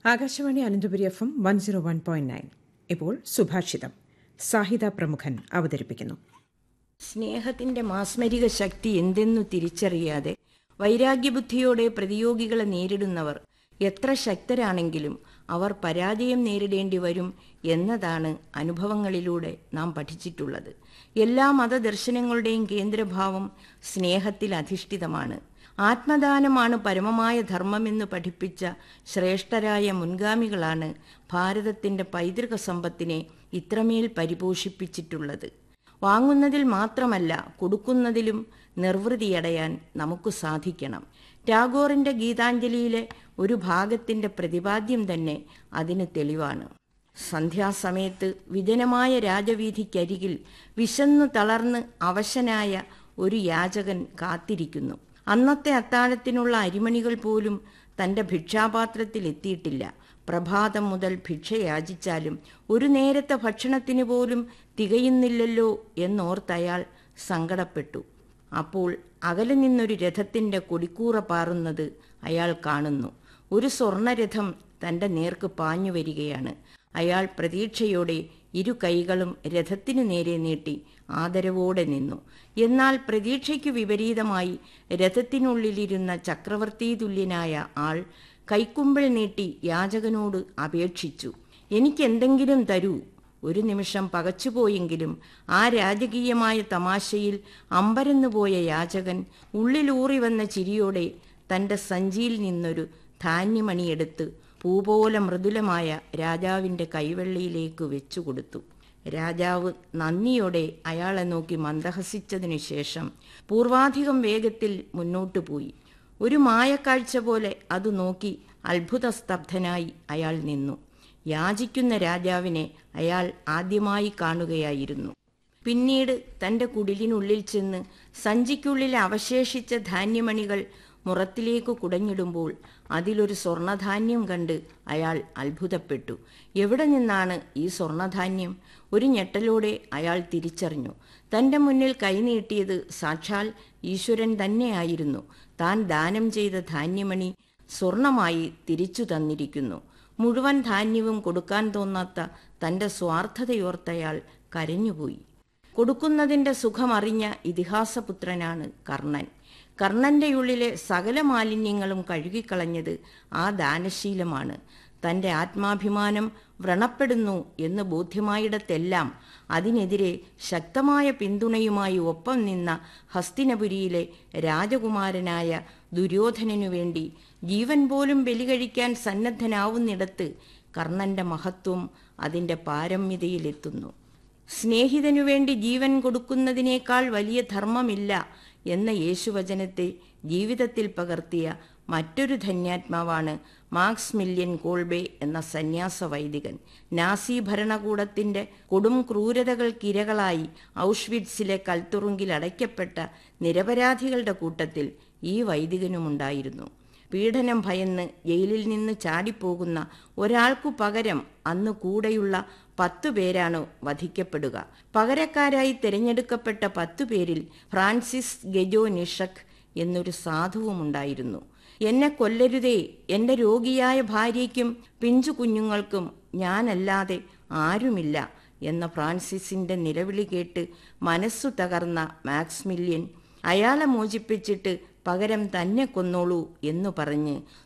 Akashvani Ananthapuri F M one zero one point nine ഇപ്പോൾ സുഭാഷിതം സാഹിത പ്രമുഖൻ അവതരിപ്പിക്കുന്നു സ്നേഹത്തിന്റെ മാസ്മരിക ശക്തി എന്തെന്നു തിരിച്ചറിയാതെ വൈരാഗ്യബുദ്ധിയോടെ പ്രതിയോഗികളെ നേരിടുന്നവർ എത്ര ശക്തരാണെങ്കിലും അവർ പരാജയം നേരിടേണ്ടി വരും എന്നതാണ് അനുഭവങ്ങളിലൂടെ നാം പഠിച്ചിട്ടുള്ളത് എല്ലാ മതദർശനങ്ങളുടെയും കേന്ദ്രഭാവം സ്നേഹത്തിൽ അധിഷ്ഠിതമാണ് ആത്മദാനമാണ് പരമമായ ധർമ്മമെന്ന് പഠിപ്പിച്ച ശ്രേഷ്ഠരായ മുൻഗാമികളാണ് ഭാരതത്തിന്റെ പൈതൃക സമ്പത്തിനെ ഇത്രമേൽ പരിപോഷിപ്പിച്ചിട്ടുള്ളത് വാങ്ങുന്നതിൽ മാത്രമല്ല കൊടുക്കുന്നതിലും നിർവൃതിയടയാൻ നമുക്ക് സാധിക്കണം ടാഗോറിന്റെ ഗീതാഞ്ജലിയിലെ ഒരു ഭാഗത്തിന്റെ പ്രതിപാദ്യം തന്നെ അതിന് തെളിവാണ് സന്ധ്യാസമയത്ത് വിജനമായ രാജവീഥിക്കരികിൽ വിശന്നു തളർന്ന് അവശനായ ഒരു യാചകൻ കാത്തിരിക്കുന്നു അന്നത്തെ അത്താഴത്തിനുള്ള അരിമണികൾ പോലും തന്റെ ഭിക്ഷാപാത്രത്തിൽ എത്തിയിട്ടില്ല പ്രഭാതം മുതൽ ഭിക്ഷ യാചിച്ചാലും ഒരു നേരത്തെ ഭക്ഷണത്തിന് പോലും തികയുന്നില്ലല്ലോ എന്നോർത്തയാൾ സങ്കടപ്പെട്ടു അപ്പോൾ അകലെ നിന്നൊരു രഥത്തിന്റെ കൊടിക്കൂറ പാറുന്നത് അയാൾ കാണുന്നു ഒരു സ്വർണരഥം തന്റെ നേർക്ക് പാഞ്ഞു വരികയാണ് അയാൾ പ്രതീക്ഷയോടെ ഇരു കൈകളും രഥത്തിനു നേരെ നീട്ടി ആദരവോടെ നിന്നു എന്നാൽ പ്രതീക്ഷയ്ക്കു വിപരീതമായി രഥത്തിനുള്ളിലിരുന്ന ചക്രവർത്തി തുല്യനായ ആൾ കൈക്കുമ്പിൾ നീട്ടി യാചകനോട് അപേക്ഷിച്ചു എനിക്കെന്തെങ്കിലും തരൂ ഒരു നിമിഷം പകച്ചുപോയെങ്കിലും ആ രാജകീയമായ തമാശയിൽ അമ്പരന്നുപോയ യാചകൻ ഉള്ളിലൂറി വന്ന ചിരിയോടെ തന്റെ സഞ്ചിയിൽ നിന്നൊരു ധാന്യമണിയെടുത്ത് പൂപോലെ മൃദുലമായ രാജാവിന്റെ കൈവെള്ളിയിലേക്ക് വെച്ചുകൊടുത്തു രാജാവ് നന്ദിയോടെ അയാളെ നോക്കി മന്ദഹസിച്ചതിനു ശേഷം പൂർവാധികം വേഗത്തിൽ മുന്നോട്ടു പോയി ഒരു മായക്കാഴ്ച പോലെ അത് നോക്കി അത്ഭുതസ്തബ്ധനായി അയാൾ നിന്നു യാചിക്കുന്ന രാജാവിനെ അയാൾ ആദ്യമായി കാണുകയായിരുന്നു പിന്നീട് തന്റെ കുടിലിനുള്ളിൽ ചെന്ന് സഞ്ചിക്കുള്ളിൽ അവശേഷിച്ച ധാന്യമണികൾ മുറത്തിലേക്ക് കുടഞ്ഞിടുമ്പോൾ അതിലൊരു സ്വർണധാന്യം കണ്ട് അയാൾ അത്ഭുതപ്പെട്ടു എവിടെ നിന്നാണ് ഈ സ്വർണധാന്യം ഒരു ഞെട്ടലോടെ അയാൾ തിരിച്ചറിഞ്ഞു തന്റെ മുന്നിൽ കൈനീട്ടിയത് സാക്ഷാൽ ഈശ്വരൻ തന്നെയായിരുന്നു താൻ ദാനം ചെയ്ത ധാന്യമണി സ്വർണമായി തിരിച്ചു തന്നിരിക്കുന്നു മുഴുവൻ ധാന്യവും കൊടുക്കാൻ തോന്നാത്ത തന്റെ സ്വാർത്ഥതയോർത്തയാൾ കരഞ്ഞുപോയി കൊടുക്കുന്നതിന്റെ സുഖമറിഞ്ഞ ഇതിഹാസപുത്രനാണ് കർണൻ കർണന്റെ ഉള്ളിലെ സകല മാലിന്യങ്ങളും കഴുകിക്കളഞ്ഞത് ആ ദാനശീലമാണ് തന്റെ ആത്മാഭിമാനം വ്രണപ്പെടുന്നു എന്ന് ബോധ്യമായിടത്തെല്ലാം അതിനെതിരെ ശക്തമായ പിന്തുണയുമായി ഒപ്പം നിന്ന ഹസ്തിനപുരിയിലെ രാജകുമാരനായ ദുര്യോധനനു വേണ്ടി ജീവൻ പോലും ബലികഴിക്കാൻ സന്നദ്ധനാവുന്നിടത്ത് കർണന്റെ മഹത്വം അതിന്റെ പാരമ്യതയിലെത്തുന്നു സ്നേഹിതനു വേണ്ടി ജീവൻ കൊടുക്കുന്നതിനേക്കാൾ വലിയ ധർമ്മമില്ല എന്ന യേശുവചനത്തെ ജീവിതത്തിൽ പകർത്തിയ മറ്റൊരു ധന്യാത്മാവാണ് മാർക്സ് മില്യൻ കോൾബെ എന്ന സന്യാസ വൈദികൻ നാസി ഭരണകൂടത്തിന്റെ കൊടും ക്രൂരതകൾക്കിരകളായി ഔഷ്വിറ്റ്സിലെ കൽത്തുറുങ്കിൽ അടയ്ക്കപ്പെട്ട നിരപരാധികളുടെ കൂട്ടത്തിൽ ഈ വൈദികനുമുണ്ടായിരുന്നു പീഡനം ഭയന്ന് ജയിലിൽ നിന്ന് ചാടിപ്പോകുന്ന ഒരാൾക്കു പകരം അന്ന് കൂടെയുള്ള പത്തു പേരാണ് വധിക്കപ്പെടുക പകരക്കാരായി തിരഞ്ഞെടുക്കപ്പെട്ട പത്തു പേരിൽ ഫ്രാൻസിസ് ഗെജോ നിഷക് എന്നൊരു സാധുവുമുണ്ടായിരുന്നു എന്നെ കൊല്ലരുതേ എൻ്റെ രോഗിയായ ഭാര്യയ്ക്കും പിഞ്ചു കുഞ്ഞുങ്ങൾക്കും ഞാനല്ലാതെ ആരുമില്ല എന്ന ഫ്രാൻസിസിന്റെ നിലവിളി കേട്ട് മനസ്സു തകർന്ന മാക്സ്മില്യൻ അയാളെ മോചിപ്പിച്ചിട്ട് പകരം തന്നെ കൊന്നോളൂ എന്നു പറഞ്ഞ്